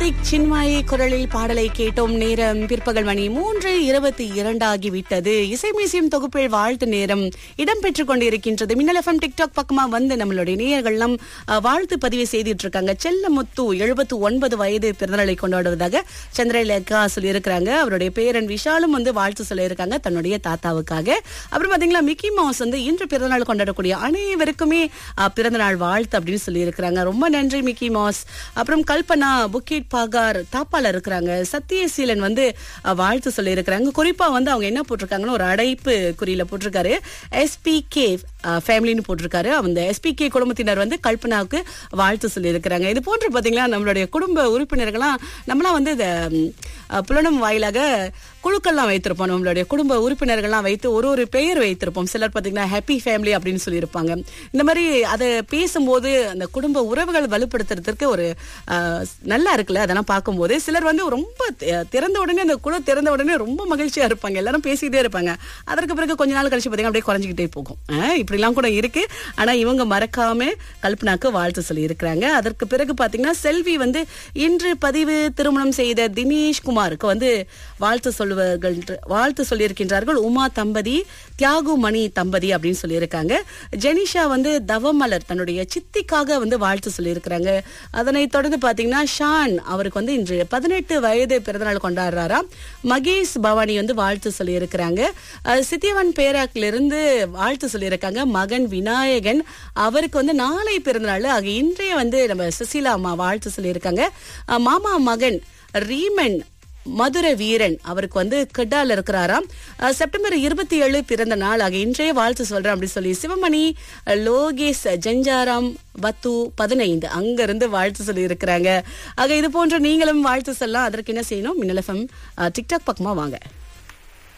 கார்த்திக் சின்மாயி குரலில் பாடலை கேட்டோம் நேரம் பிற்பகல் மணி மூன்று இருபத்தி இரண்டு ஆகிவிட்டது இசை மியூசியம் தொகுப்பில் வாழ்த்து நேரம் இடம்பெற்றுக் கொண்டிருக்கின்றது மின்னல் எஃப்எம் டிக்டாக் பக்கமா வந்து நம்மளுடைய நேயர்கள்லாம் அஹ், வாழ்த்து பதிவு செய்துட்டு இருக்காங்க செல்லமுத்து எழுபத்து ஒன்பது வயது பிறந்தநாளை கொண்டாடுவதாக சந்திரலேகா சொல்லியிருக்கிறாங்க அவருடைய பேரன் விஷாலும் வந்து வாழ்த்து சொல்லியிருக்காங்க தன்னுடைய தாத்தாவுக்காக அப்புறம் பாத்தீங்களா மிக்கி மவுஸ் வந்து இன்று பிறந்தநாள் கொண்டாடக்கூடிய அனைவருக்குமே அஹ், பிறந்தநாள் வாழ்த்து அப்படின்னு சொல்லியிருக்கிறாங்க ரொம்ப நன்றி மிக்கி மவுஸ் அப்புறம் கல்பனா புக்கிட் பாகார் தாப்பால இருக்கிறாங்க சத்தியசீலன் வந்து அஹ், வாழ்த்து சொல்லியிருக்கிறாங்க குறிப்பா வந்து அவங்க என்ன போட்டிருக்காங்கன்னு ஒரு அடைப்பு குறியில போட்டிருக்காரு எஸ்பிகே ஃபேமிலின்னு போட்டிருக்காரு அந்த எஸ்பிகே குடும்பத்தினர் வந்து கல்பனாவுக்கு வாழ்த்து சொல்லியிருக்கிறாங்க இது போன்று பாத்தீங்களா நம்மளுடைய குடும்ப உறுப்பினர்கள்லாம் நம்மளாம் வந்து இந்த ம், அஹ், புலனும் வாயிலாக குழுக்கள்லாம் வைத்திருப்போம் நம்மளுடைய குடும்ப உறுப்பினர்கள்லாம் வைத்து ஒரு ஒரு பெயர் வைத்திருப்போம் சிலர் பாத்தீங்கன்னா ஹாப்பி ஃபேமிலி அப்படின்னு சொல்லியிருப்பாங்க இந்த மாதிரி அதை பேசும்போது அந்த குடும்ப உறவுகள் வலுப்படுத்துறதுக்கு ஒரு அஹ், நல்லா இருக்குல்ல அதெல்லாம் பார்க்கும்போது சிலர் வந்து ரொம்ப தி- திறந்த உடனே அந்த குழு திறந்த உடனே ரொம்ப மகிழ்ச்சியா இருப்பாங்க எல்லாரும் பேசிக்கிட்டே இருப்பாங்க அதற்கு பிறகு கொஞ்ச நாள் கழிச்சு பாத்தீங்கன்னா அப்படியே குறைஞ்சிக்கிட்டே போகும் அஹ், இப்படிலாம் கூட இருக்கு ஆனா இவங்க மறக்காம கல்பனாக்கு வாழ்த்து சொல்லி இருக்கிறாங்க அதற்கு பிறகு பாத்தீங்கன்னா செல்வி வந்து இன்று பதிவு திருமணம் செய்த தினேஷ் குமாருக்கு வந்து வாழ்த்து சொல்லுவார்கள் வாழ்த்து சொல்லியிருக்கின்றார்கள் உமா தம்பதி தியாகு மணி தம்பதி அப்படின்னு சொல்லியிருக்காங்க ஜெனிஷா வந்து தவமலர் தன்னுடைய சித்திக்காக வந்து வாழ்த்து சொல்லியிருக்கிறாங்க அதனைத் தொடர்ந்து பாத்தீங்கன்னா ஷான் அவருக்கு வந்து இன்று பதினெட்டு வயது பிறந்தநாள் கொண்டாடுறாராம் மகேஷ் பவானி வந்து வாழ்த்து சொல்லியிருக்கிறாங்க அஹ், சித்தியவன் பேராக்கிலிருந்து வாழ்த்து சொல்லியிருக்காங்க மகன் விநாயகன் அவருக்கு வந்து நாளை பிறந்தநாள் ஆக இன்றைய வந்து நம்ம சுசீலா அம்மா வாழ்த்து சொல்லியிருக்காங்க அஹ், மாமா மகன் ரீமன் மதுர வீரன் அவருக்கு வந்து கெட்டால இருக்கிறாராம் அஹ், செப்டம்பர் இருபத்தி ஏழு பிறந்த நாள் ஆக இன்றைய வாழ்த்து சொல்றேன் அப்படி சொல்லி சிவமணி அஹ், லோகேஷ் ஜஞ்சாராம் பத்து பதினைந்து அங்க இருந்து வாழ்த்து சொல்லி இருக்கிறாங்க ஆக இது போன்ற நீங்களும் வாழ்த்து சொல்லலாம் அதற்கு என்ன செய்யணும் மின்னல் எஃப்எம் டிக்டாக் பக்கமா வாங்க